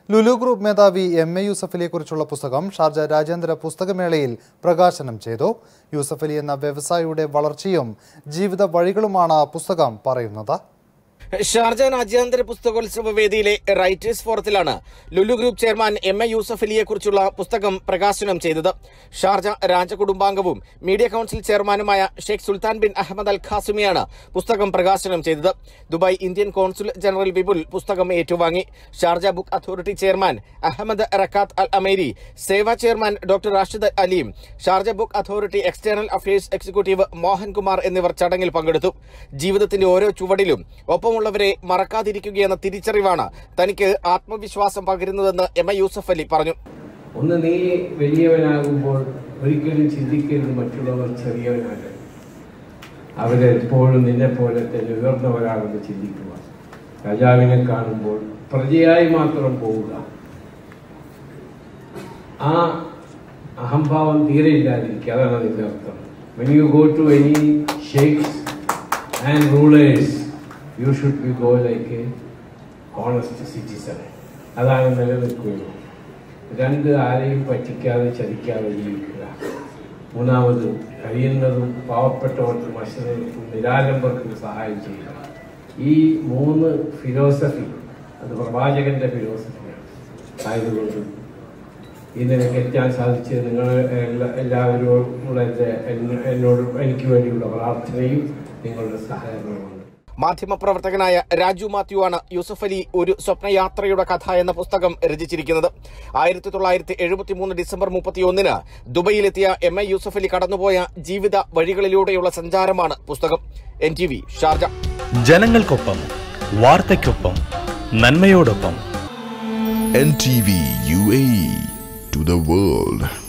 Lulu group മേധാവി M A യൂസഫലിയെക്കുറിച്ചുള്ള പുസ്തകം ഷാർജ രാജ്യാന്തര പുസ്തകമേളയിൽ പ്രകാശനം ചെയ്തു യൂസഫലി എന്ന വ്യവസായിയുടെ വളർച്ചയും ജീവിത വഴികളുമാണ് പുസ്തകം പറയുന്നത് ഷാർജ രാജ്യാന്തര പുസ്തകോത്സവ വേദിയിലെ റൈറ്റേഴ്സ് ഫോറത്തിലാണ് Lulu group chairman M A യൂസഫലിയെ കുറിച്ചുള്ള പുസ്തകം പ്രകാശനം ചെയ്തത് ഷാർജ രാജകുടുംബാംഗവും മീഡിയ കൌൺസിൽ ചെയർമാനുമായ Sheikh Sultan bin Ahmed Al ഖാസിമിയാണ് പുസ്തകം പ്രകാശനം ചെയ്തത് Dubai Indian consul general Vipul പുസ്തകം ഏറ്റുവാങ്ങി Sharjah book authority chairman Ahmed Rakkad Al Ameri സേവാ ചെയർമാൻ ഡോക്ടർ റാഷിദ് അലിയും Sharjah book authority external affairs executive Mohankumar എന്നിവർ ചടങ്ങിൽ പങ്കെടുത്തു ജീവിതത്തിന്റെ ഓരോ ചുവടിലും ഒപ്പമുള്ളവരെ മറക്കാതിരിക്കുകയെന്ന തിരിച്ചറിവാണ് തനിക്ക് ആത്മവിശ്വാസം പകരുന്നതെന്ന് എം എ യൂസഫ് അലി പറഞ്ഞു ഒന്ന് നീ വലിയവനാകുമ്പോൾ ഒരിക്കലും ചിന്തിക്കരുത് മറ്റുള്ളവർ ചെറിയവനാകരുത് അവരെപ്പോഴും നിന്നെ പോലെ തന്നെ ഉയർന്നവരാണെന്ന് ചിന്തിക്കുക രാജാവിനെ കാണുമ്പോൾ പ്രജയായി മാത്രം പോവുക ആ അഹംഭാവം തീരെ ഇല്ലാതിരിക്കുക അതാണ് അതിൻ്റെ അർത്ഥം when you go to any sheikhs and rulers you should be go like a honest citizen അതാണ് നിലനിൽക്കുകയുള്ളൂ രണ്ട് ആരെയും പറ്റിക്കാതെ ചതിക്കാതെ ജീവിക്കുക മൂന്നാമത് കഴിയുന്നതും പാവപ്പെട്ടവർക്കും അശ്രതർക്കും നിരാലംബർക്കും സഹായം ചെയ്യുക ഈ മൂന്ന് ഫിലോസഫി അത് പ്രവാചകന്റെ ഫിലോസഫിയാണ് ആയതുകൊണ്ട് ഈ നിലയ്ക്ക് എത്താൻ സാധിച്ചത് നിങ്ങൾ എല്ലാ- എല്ലാവരോടുമുള്ള എൻ്റെ എന്ന- എന്നോട് എനിക്ക് വേണ്ടിയുള്ള പ്രാർത്ഥനയും നിങ്ങളുടെ സഹകരണവുമാണ് മാധ്യമപ്രവർത്തകനായ രാജു മാത്യു ആണ് യൂസഫ് അലി ഒരു സ്വപ്നയാത്രയുടെ കഥ എന്ന പുസ്തകം രചിച്ചിരിക്കുന്നത് ആയിരത്തി തൊള്ളായിരത്തി എഴുപത്തി മൂന്ന് ഡിസംബർ മുപ്പത്തിയൊന്നിന് ദുബൈയിലെത്തിയ എം എ യൂസഫ് അലി കടന്നുപോയ ജീവിത വഴികളിലൂടെയുള്ള സഞ്ചാരമാണ് പുസ്തകം എൻ ടി വി ഷാർജ ജനങ്ങൾക്കൊപ്പം വാർത്തയ്ക്കൊപ്പം നന്മയോടൊപ്പം NTV UAE to the world.